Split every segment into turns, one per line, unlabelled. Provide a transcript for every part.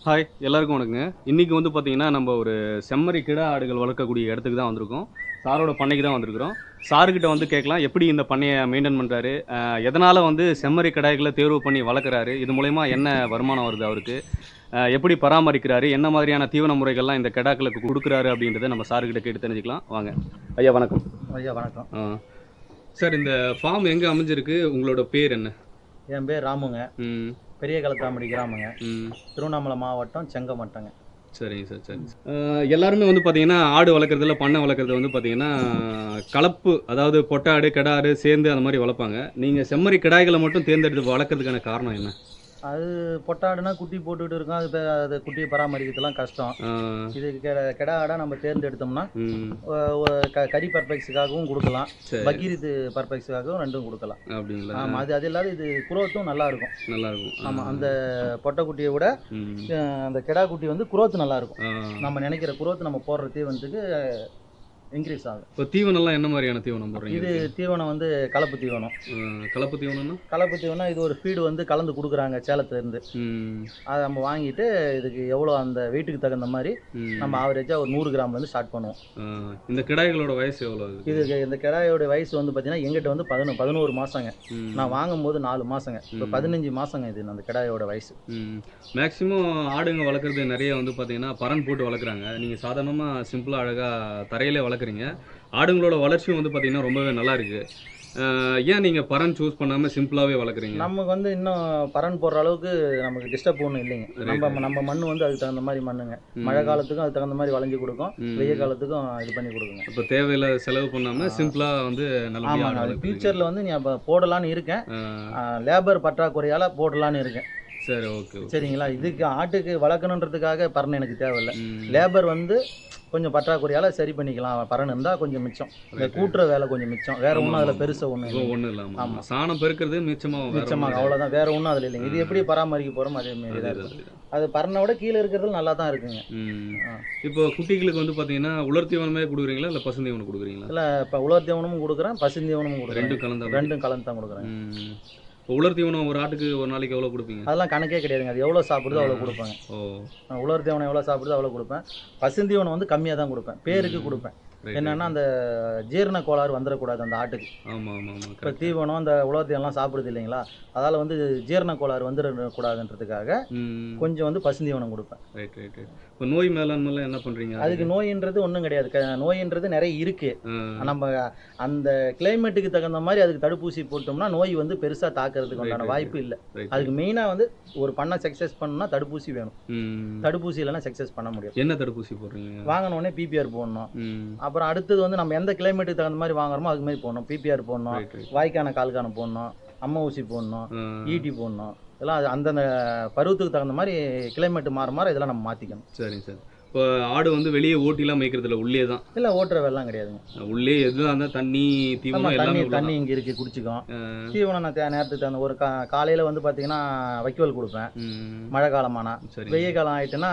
Hi எல்லாருக்கும் வணக்கங்க இன்றைக்கி வந்து பார்த்தீங்கன்னா நம்ம ஒரு செம்மறி கிடா ஆடுகள் வளர்க்கக்கூடிய இடத்துக்கு தான் வந்திருக்கோம் சாரோட பண்ணைக்கு தான் வந்திருக்கிறோம் சாருக்கிட்ட வந்து கேட்கலாம் எப்படி இந்த பண்ணையை மெயின்டைன் பண்ணுறாரு எதனால் வந்து செம்மறி கிடாய்களை தேர்வு பண்ணி வளர்க்குறாரு இது மூலயமா என்ன வருமானம் வருது அவருக்கு அஹ், எப்படி பராமரிக்கிறாரு என்ன மாதிரியான தீவன முறைகள்லாம் இந்த கிடாக்களுக்கு கொடுக்குறாரு அப்படின்றத நம்ம சாருக்கிட்ட கேட்டு தெரிஞ்சுக்கலாம் வாங்க ஐயா வணக்கம்
ஐயா வணக்கம்
ஆ. சார் இந்த ஃபார்ம் எங்கே அமைஞ்சிருக்கு உங்களோட பேர் என்ன
என் பேர் ராமுங்க
ம்
பெரிய களத்தாம்படி கிராமங்க
ம்
திருவண்ணாமலை மாவட்டம் செங்கமட்டங்க
சரிங்க சார் சரி அஹ் எல்லாருமே வந்து பார்த்தீங்கன்னா ஆடு வளர்க்குறதுல பண்ணை வளர்க்குறது வந்து பார்த்தீங்கன்னா கலப்பு அதாவது பொட்டாடு கிடாடு சேர்ந்து அந்த மாதிரி வளர்ப்பாங்க நீங்கள் செம்மறி கிடாய்களை மட்டும் தேர்ந்தெடுத்து வளர்க்குறதுக்கான காரணம் என்ன
அது பொட்டாடுனா குட்டி போட்டுக்கிட்டு இருக்கும் அது பே- அது குட்டியை பராமரிக்கிறதுலாம் கஷ்டம்
அஹ்
இது கெ- கெடா ஆடா நம்ம தேர்ந்தெடுத்தோம்னா
ம்,
ஒ- ஒ- க- கறி பர்பெக்ஸுக்காகவும் கொடுக்கலாம்
சரி
பக்கீரித்து பர்பெக்ஸுக்காகவும் ரெண்டும் கொடுக்கலாம்
அப்படிங்களா
ஆமாம் அது அது இல்லாத இது குரோத்தும் நல்லா இருக்கும்
நல்லா இருக்கும்
ஆமாம் அந்த பொட்டை குட்டியை விட
ம்,
அஹ், அந்த கெடா குட்டி வந்து குரோத்து நல்லா இருக்கும்
அஹ்
நம்ம நினைக்கிற குரோத்து நம்ம போடுற தீவனத்துக்கு இன்க்ரீஸ் ஆகும்
இப்போ தீவனம்லாம் என்ன மாதிரியான தீவனம் போடுறீங்க
இது தீவனம் வந்து கலப்பு தீவனம்
அஹ் கலப்பு தீவனம்னா
கலப்பு தீவனம் இது ஒரு ஃபீடு வந்து கலந்து கொடுக்குறாங்க சேலத்துலேருந்து
ம்,
அதை நம்ம வாங்கிட்டு இதுக்கு எவ்வளோ அந்த வெயிட்டுக்கு தகுந்த மாதிரி
ம்,
நம்ம ஆவரேஜாக ஒரு நூறு கிராம்லேருந்து ஸ்டார்ட் பண்ணுவோம்
அஹ் இந்த கிடாய்களோட வயசு எவ்வளோ இருக்கு
இதுக்கு இந்த கிடாயோட வயசு வந்து பார்த்தீங்கன்னா எங்கிட்ட வந்து பதினொ பதினோரு மாதங்க
ம்,
நான் வாங்கும்போது நாலு மாதங்க இப்போ
ம்.
பதினஞ்சு மாதங்க இது அந்த கிடாயோட வயசு
மேக்ஸிமம் ஆடுங்க வளர்க்குறது நிறைய வந்து பார்த்தீங்கன்னா பரன் போட்டு வளர்க்குறாங்க நீங்கள் சாதாரணமாக சிம்பிளாக அழகாக தரையிலே வளர்க்குறீங்க ஆடுங்களோட வளர்ச்சியும் வந்து பார்த்தீங்கன்னா ரொம்பவே நல்லா இருக்கு அஹ் ஏன் நீங்கள் பரன் சூஸ் பண்ணாமல் சிம்பிளாகவே வளர்க்குறீங்க
நமக்கு வந்து இன்னும் பரன் போடுற அளவுக்கு நமக்கு டிஸ்டர்ப் ஒன்றும் இல்லைங்க நம்ம நம்ம மண் வந்து அதுக்கு தகுந்த மாதிரி மண்ணுங்க மழை காலத்துக்கும் அதுக்கு தகுந்த மாதிரி வளைஞ்சு கொடுக்கும் வெயில் காலத்துக்கும் இது பண்ணி கொடுக்குங்க
இப்போ தேவையில்லாத செலவு பண்ணாமல் சிம்பிளாக வந்து நல்லபடியாக
ஆமாங்க
ஆடு
அது
வளர்க்குறீங்க.
ஃபியூச்சரில் வந்து நீ அப்போ போடலான்னு இருக்கேன்
அஹ்
லேபர் பற்றாக்குறையால் போடலான்னு இருக்கேன்
சரி ஓகே ஓகே
சரிங்களா இதுக்கு ஆட்டுக்கு வளர்க்கணுன்றதுக்காக பரன் எனக்கு தேவையில்லை
ம்,
லேபர் வந்து கொஞ்சம் பற்றாக்குறையால சரி பண்ணிக்கலாம் பரன் இருந்தால் கொஞ்சம் மிச்சம் இந்த
Right.
கூட்டுற வேலை கொஞ்சம் மிச்சம் வேற
ஆமா,
ஒன்றும்
ஆமா.
அதில் பெருசாக ஒன்றும்
இப்போ
இல்லை
ஒன்றும் இல்லாமல்
ஆமா.
சாணம் பெருக்கிறது மிச்சமாக
மிச்சமாக அவ்வளோதான் வேற ஒன்றும் அதில் இல்லைங்க இது எப்படி பராமரிக்க போகிறோம் அதே மாரி தான் இருக்கும் அது பரனை விட கீழே இருக்கிறது நல்லா தான் இருக்குங்க ஆ.
இப்போ குட்டிகளுக்கு வந்து பார்த்தீங்கன்னா உலர் தீவனமே கொடுக்குறீங்களா இல்லை பசுந்தீவனம் கொடுக்குறீங்களா
இல்லை இப்போ உலர் தீவனமும் கொடுக்குறேன் பசுந்தீவனமும் கொடுக்குறேன்
ரெண்டும் கலந்த
ரெண்டும் கலந்து தான் கொடுக்குறேன்
ம். இப்போ உலர் தீவனம் ஒரு ஆட்டுக்கு ஒரு நாளைக்கு எவ்வளோ கொடுப்பீங்க
அதெல்லாம் கணக்கே கிடையாதுங்க அது எவ்வளோ சாப்பிடுதோ அவ்வளோ கொடுப்பேங்க
ஓ
நான் உலர் தீவனம் எவ்வளோ சாப்பிடுதோ அவ்வளோ கொடுப்பேன் பசுந்தீவனம் வந்து கம்மியாக தான் கொடுப்பேன் பேருக்கு கொடுப்பேன்
ரைட்
என்னன்னா அந்த ஜீரண கோளாறு வந்துடக்கூடாது அந்த ஆட்டுக்கு
ஆமாம் ஆமாம் ஆமாம்
இப்போ தீவனம் அந்த உலகத்தையெல்லாம் சாப்பிடுது இல்லைங்களா அதால் வந்து ஜீரண கோளாறு வந்துடக்கூடாதுன்றதுக்காக
ம்
கொஞ்சம் வந்து பசுந்தீவனம் கொடுப்பேன்
ரைட் ரைட் ரைட் இப்போ நோய் மேலாண்மைலாம் என்ன பண்ணுறீங்க
அதுக்கு நோயின்றது ஒன்றும் கிடையாது க- நோயின்றது நிறைய இருக்கு நம்ம அந்த கிளைமேட்டுக்கு தகுந்த மாதிரி அதுக்கு தடுப்பூசி போட்டோம்னா நோய் வந்து பெருசாக தாக்குறதுக்கு உண்டான
Right, right,
வாய்ப்பு இல்லை
ரைட்
அதுக்கு மெயினாக வந்து ஒரு பண்ணை சக்ஸஸ் பண்ணணும்னா தடுப்பூசி வேணும்
ம்
தடுப்பூசி இல்லைன்னா சக்ஸஸ் பண்ண முடியாது
என்ன தடுப்பூசி போடுறீங்க
வாங்கினோடனே பிபிஆர் போடணும்
ம்
அப்புறம் அடுத்தது வந்து நம்ம எந்த கிளைமேட்டுக்கு தகுந்த மாதிரி வாங்குறோமோ அதுக்கு மாதிரி போடணும் பிபிஆர் போடணும்
ரைட் ரைட்
வாய்க்கான கால்கான போடணும் அம்மா ஊசி போடணும்
ஆ,
ஈட்டி போடணும் இதெல்லாம் அது அந்தந்த பருவத்துக்கு தகுந்த மாதிரி கிளைமேட் மாற மாற இதெல்லாம் நம்ம மாற்றிக்கணும்
சரிங்க சார் இப்போ ஆடு வந்து வெளியே ஓட்டிலாம் மேய்க்கிறதுல உள்ளே தான்
இல்லை ஓட்டுற வெள்ளம் கிடையாதுங்க
உள்ளே எதுவும் இருந்தால் தண்ணி
ஆமா
தீவனம்
தண்ணி
எல்லாமே உள்ள
தண்ணி இங்கே இருக்குது குடிச்சிக்கும்
ஆ,
தீவனம் நான் தே- நேரத்துக்கு தகுந்த ஒரு கா காலையில் வந்து பார்த்தீங்கன்னா வைக்கோல் கொடுப்பேன்
ம்,
மழை காலமானா
சரி
வெய்ய காலம் ஆயிட்டுன்னா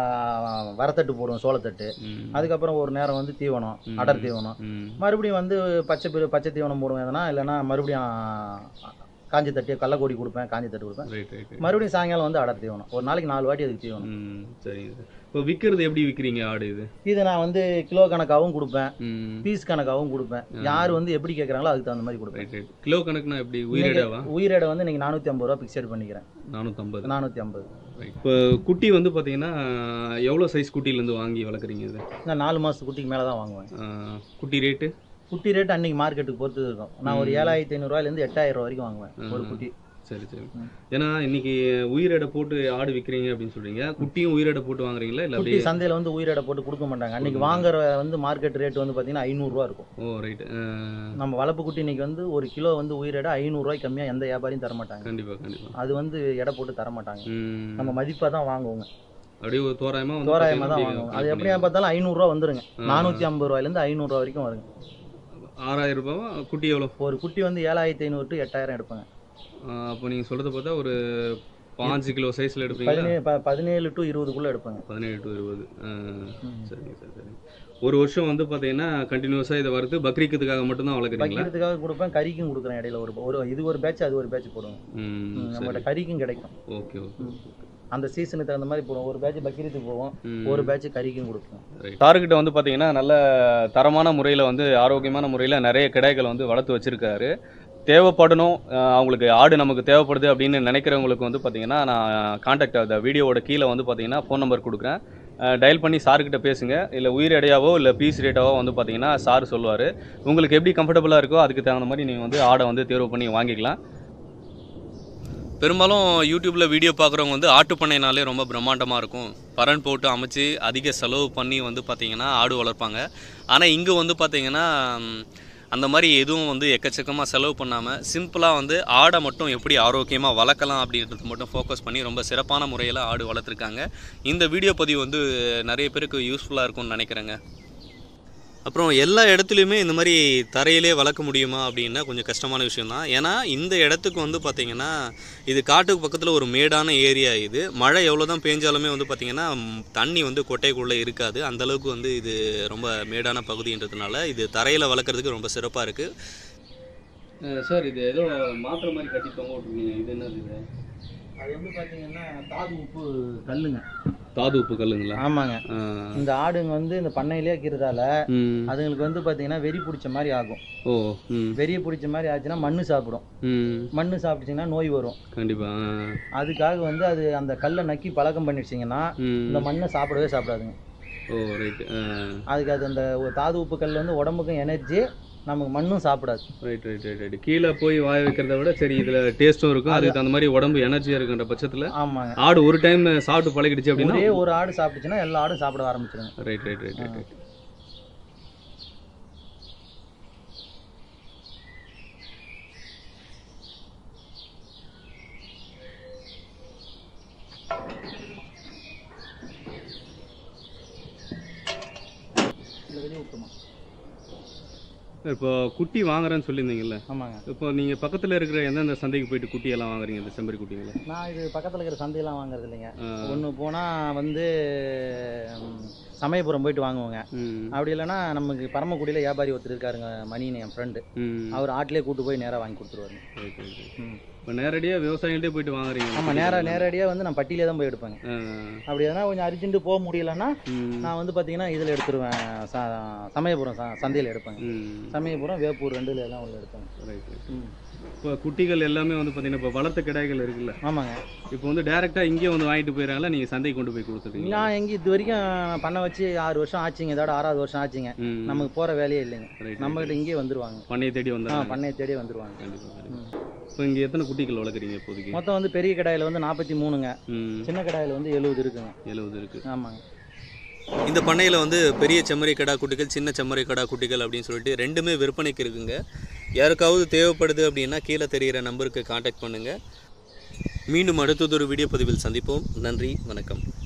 வ- வரத்தட்டு போடுவோம் சோளத்தட்டு
ம்,
அதுக்கப்புறம் ஒரு நேரம் வந்து தீவனம்
ம்.
அடர் தீவனம்
ம்,
மறுபடியும் வந்து பச்சை பிரு பச்சை தீவனம் போடுவேன் எதனா இல்லைன்னா மறுபடியும் காஞ்சி தட்டி கள்ளக்கொடி கொடுப்பேன் காஞ்சி தட்டு கொடுப்பேன்
ரைட் ரைட் ரைட்.
மறுபடியும் சாயங்காலம் வந்து அடர் தீவனம் ஒரு நாளைக்கு நாலு வாட்டி அதுக்கு தீவனம்
ம் சரிங்க சார் இப்போ விற்கிறது எப்படி விற்கிறீங்க ஆடு இது
இது நான் வந்து கிலோ கணக்காகவும் கொடுப்பேன்
ம்
பீஸ் கணக்காகவும் கொடுப்பேன் யார் வந்து எப்படி கேட்குறாங்களோ அதுக்கு தகுந்த மாதிரி கொடுப்பேன்
ரைட் ரைட் கிலோ கணக்குனா எப்படி உயிரிழவா
உயிரிடை வந்து இன்னைக்கு நானூற்றி ஐம்பது ரூபா ஃபிக்ஸட் பண்ணிக்கிறேன்
நானூற்றம்பது
நானூற்றி ஐம்பது
இப்போ குட்டி வந்து பார்த்தீங்கன்னா எவ்வளோ சைஸ் குட்டிலேருந்து வாங்கி வளர்க்குறீங்க இது
நான் நாலு மாதத்து குட்டிக்கு மேலே தான் வாங்குவேன்
ஆ, குட்டி ரேட்டு
குட்டி ரேட் அன்னைக்கு மார்க்கெட்டுக்கு பொறுத்து இருக்கும் நான் ஒரு ஏழாயிரத்தி ஐநூறுரூவாயிலேருந்து எட்டாயிரம் ரூபா வரைக்கும் வாங்குவேன் ஒரு குட்டி
சரி சரி
ம்.
ஏன்னா இன்னைக்கு உயிரிடை போட்டு ஆடு விற்கிறீங்க அப்படின்னு சொல்றீங்க குட்டியும் உயிரிடை போட்டு வாங்குறீங்களா இல்லை
குட்டி
அப்படியே
சந்தையில் வந்து உயிரிடை போட்டு கொடுக்க மாட்டாங்க அன்னைக்கு வாங்குற வந்து மார்க்கெட் ரேட் வந்து பார்த்தீங்கன்னா ஐநூறுரூவா இருக்கும்
ஓ ரைட்
நம்ம வளர்ப்பு குட்டி இன்னைக்கு வந்து ஒரு கிலோ வந்து உயிரிடை ஐநூறுரூவாய்க்கு கம்மியாக எந்த வியாபாரியும் தர மாட்டாங்க
கண்டிப்பாக கண்டிப்பாக
அது வந்து எடை போட்டு தர மாட்டாங்க
ம்
நம்ம மதிப்பாக தான் வாங்குவோங்க
அப்படியே ஒரு தோராயமாக வந்து
தோராயமாக தான்
பார்த்தீங்கன்னா
வாங்குவோம் அது
அப்படியே
எப்படியா பார்த்தாலும் ஐநூறுரூவா வந்துருங்க
ஆ.
நானூற்றி ஐம்பது ரூபாயிலேருந்து ஐநூறுரூவா வரைக்கும் வருங்க
ஆறாயிரம் ரூபாவா குட்டி எவ்வளோ
ஒரு குட்டி வந்து ஏழாயிரத்தி ஐநூறு டு எட்டாயிரம் எடுப்பாங்க
அப்போ நீங்கள் சொல்கிறத பார்த்தா ஒரு பாஞ்சு கிலோ சைஸில் எடுப்பீங்களா
பதினேழு ப- பதினேழு டு இருபதுக்குள்ளே எடுப்பாங்க
பதினேழு டு இருபது ஆ,
ம்.
சரிங்க சார் சரி ஒரு வருஷம் வந்து பார்த்தீங்கன்னா கண்டினியூஸாக இதை வறுத்து பக்ரீக்கத்துக்காக மட்டும்தான் வளர்க்குறீங்களா
வைக்கிறதுக்காக கொடுப்பேன் கறிக்கும் கொடுக்குறேன் இடையில ஒரு ஒரு இது ஒரு பேட்ச் அது ஒரு பேட்ச் போடுவோம்
ம்
ம்,
சரி
நம்மகிட்ட கறிக்கும் கிடைக்கும்
ஓகே ஓகே
அந்த சீசனுக்கு தகுந்த மாதிரி போடுவோம் ஒரு பேட்ச் பக்ரீத்துக்கு போவோம்
ம்.
ஒரு பேட்ச் கறிக்கும் கொடுப்போம்
சாருக்கிட்ட வந்து பார்த்தீங்கன்னா நல்ல தரமான முறையில் வந்து ஆரோக்கியமான முறையில் நிறைய கிடாய்களை வந்து வளர்த்து வச்சிருக்காரு தேவைப்படணும் அஹ் அவங்களுக்கு ஆடு நமக்கு தேவைப்படுது அப்படின்னு நினைக்கிறவங்களுக்கு வந்து பார்த்தீங்கன்னா நான் காண்டாக்ட் அந்த வீடியோவோட கீழே வந்து பார்த்தீங்கன்னா ஃபோன் நம்பர் கொடுக்குறேன் டயல் பண்ணி சார்கிட்ட பேசுங்க இல்லை உயிர் எடையாவோ இல்லை பீஸ் ரேட்டாவோ வந்து பார்த்தீங்கன்னா சார் சொல்லுவார் உங்களுக்கு எப்படி கம்ஃபர்டபுளாக இருக்கோ அதுக்கு தகுந்த மாதிரி நீங்கள் வந்து ஆடை வந்து தேர்வு பண்ணி வாங்கிக்கலாம் பெரும்பாலும் யூடியூப்பில் வீடியோ பார்க்குறவங்க வந்து ஆட்டு பண்ணைனாலே ரொம்ப பிரம்மாண்டமாக இருக்கும் பரன் போட்டு அமைச்சு அதிக செலவு பண்ணி வந்து பார்த்திங்கன்னா ஆடு வளர்ப்பாங்க ஆனால் இங்கே வந்து பார்த்திங்கன்னா ம், அந்த மாதிரி எதுவும் வந்து எக்கச்சக்கமாக செலவு பண்ணாமல் சிம்பிளாக வந்து ஆடை மட்டும் எப்படி ஆரோக்கியமாக வளர்க்கலாம் அப்படின்றது மட்டும் ஃபோக்கஸ் பண்ணி ரொம்ப சிறப்பான முறையில் ஆடு வளர்த்துருக்காங்க இந்த வீடியோ பதிவு வந்து நிறைய பேருக்கு யூஸ்ஃபுல்லாக இருக்கும்னு நினைக்கிறேங்க அப்புறம் எல்லா இடத்துலையுமே இந்த மாதிரி தரையிலே வளர்க்க முடியுமா அப்படின்னா கொஞ்சம் கஷ்டமான விஷயம் தான் ஏன்னா இந்த இடத்துக்கு வந்து பார்த்திங்கன்னா இது காட்டுக்கு பக்கத்தில் ஒரு மேடான ஏரியா இது மழை எவ்வளோ தான் பேஞ்சாலுமே வந்து பார்த்திங்கன்னா ம், தண்ணி வந்து கொட்டைக்குள்ளே இருக்காது அந்த அளவுக்கு வந்து இது ரொம்ப மேடான பகுதின்றதுனால இது தரையில் வளர்க்குறதுக்கு ரொம்ப சிறப்பாக இருக்குது சார் இது ஏதோ மாத்திரை மாதிரி கட்டி தொங்க விட்ருக்கீங்க இது என்னது இது
அது வந்து பார்த்தீங்கன்னா தாது உப்பு கல்லுங்க
தாது உப்பு கல்லுங்களா
ஆமாங்க இந்த ஆடுங்க வந்து இந்த பண்ணையிலே இருக்கிறதால
ம்
அதுங்களுக்கு வந்து பார்த்தீங்கன்னா வெறி பிடிச்ச மாதிரி ஆகும்
ஓ ம்
வெறி பிடிச்ச மாதிரி ஆச்சுன்னா மண்ணு சாப்பிடும்
ம்
மண்ணு சாப்பிட்டுச்சிங்கன்னா நோய் வரும்
கண்டிப்பாக
அதுக்காக வந்து அது அந்த கல்லை நக்கி பழக்கம் பண்ணிடுச்சிங்கன்னா இந்த
ம்
மண்ணை சாப்பிடவே சாப்பிடாதுங்க
ஓ ரைட்டு
அதுக்கு அது அந்த ஒரு தாது உப்பு கல் வந்து உடம்புக்கும் எனர்ஜி நமக்கு மண்ணும் சாப்பிடாது
ரைட் ரைட் ரைட் ரைட் கீழே போய் வாய வைக்கிறத விட சரி இதுல டேஸ்ட்டும் இருக்கும் அதுக்கு தகுந்த மாதிரி உடம்பு எனர்ஜியா இருக்குன்ற பட்சத்துல
ஆமாங்க
ஆடு ஒரு டைம் சாப்பிட்டு பழகிடுச்சு அப்படின்னா
ஒரே ஒரு ஆடு சாப்பிட்டுச்சுன்னா எல்லா ஆடும் சாப்பிட ஆரம்பிச்சிருங்க
right right right right right
இல்லை வெளியே விட்டுமா
இப்போ குட்டி வாங்குறேன்னு சொல்லியிருந்தீங்கல்ல
ஆமாங்க
இப்போ நீங்க பக்கத்துல இருக்கிற எந்தெந்த சந்தைக்கு போயிட்டு குட்டி எல்லாம் வாங்குறீங்க இந்த செம்பரி குட்டிங்களை
நான் இது பக்கத்தில் இருக்கிற சந்தையெல்லாம் வாங்குறது இல்லைங்க
ஆ,
ஒன்று போனால் வந்து ம், சமயபுரம் போயிட்டு வாங்குவோங்க
ம்,
அப்படி இல்லைன்னா நமக்கு பரமக்குடியில் வியாபாரி ஒருத்தர் இருக்காருங்க மணின்னு என் ஃப்ரெண்டு
ம்.
அவர் ஆட்டிலே கூட்டு போய் நேராக வாங்கி கொடுத்துருவாருங்க
ரைட் ரைட் ரைட்
ம்
இப்போ நேரடியாக விவசாயிகிட்டே போயிட்டு வாங்குறீங்க
ஆமாம் நேராக நேரடியாக வந்து நான் பட்டியிலே தான் போய் எடுப்பேங்க
ஆ,
அப்படி எதனா கொஞ்சம் அர்ஜென்ட்டு போக முடியலன்னா
ம்,
நான் வந்து பார்த்தீங்கன்னா இதில் எடுத்துருவேன் ச சமயபுரம் ச சந்தையில் எடுப்பேங்க
ம்.
சமயபுரம் வேப்பூர் ரெண்டுல எல்லாம் உள்ள எடுப்பேங்க
ரைட் ரைட்
ம்
இப்போ குட்டிகள் எல்லாமே வந்து பார்த்தீங்கன்னா இப்போ வளர்த்த கிடாய்கள் இருக்குல்ல
ஆமாங்க
இப்போ வந்து டேரெக்டாக இங்கே வந்து வாங்கிட்டு போயிடறாங்களா நீங்கள் சந்தைக்கு கொண்டு போய் கொடுத்துட்டீங்க
நான் எங்கே இது வரைக்கும் பண்ண வச்சு ஆறு வருஷம் ஆச்சுங்க இதோட ஆறாவது வருஷம் ஆச்சுங்க நமக்கு போகிற வேலையே இல்லைங்க
ரைட்
நம்மகிட்ட இங்கேயே வந்துருவாங்க
பண்ணையை தேடி
ஆ
வந்தாங்க
பண்ணையை தேடியே வந்துருவாங்க
கண்டிப்பாக
ம்.
கண்டிப்பாக இப்போ இங்கே எத்தனை குட்டிகள் வளர்க்குறீங்க இப்போதைக்கு
மொத்தம் வந்து பெரிய கடாயில் வந்து நாற்பத்தி மூணுங்க
ம்
சின்ன கடாயில் வந்து எழுபது இருக்குங்க
எழுபது இருக்கு
ஆமாங்க
இந்த பண்ணையில் வந்து பெரிய செம்மறி கடா குட்டிகள் சின்ன செம்மறி கடா குட்டிகள் அப்படின்னு சொல்லிட்டு ரெண்டுமே விற்பனைக்கு இருக்குங்க யாருக்காவது தேவைப்படுது அப்படின்னா கீழே தெரிகிற நம்பருக்கு காண்டாக்ட் பண்ணுங்கள் மீண்டும் அடுத்ததொரு வீடியோ பதிவில் சந்திப்போம் நன்றி வணக்கம்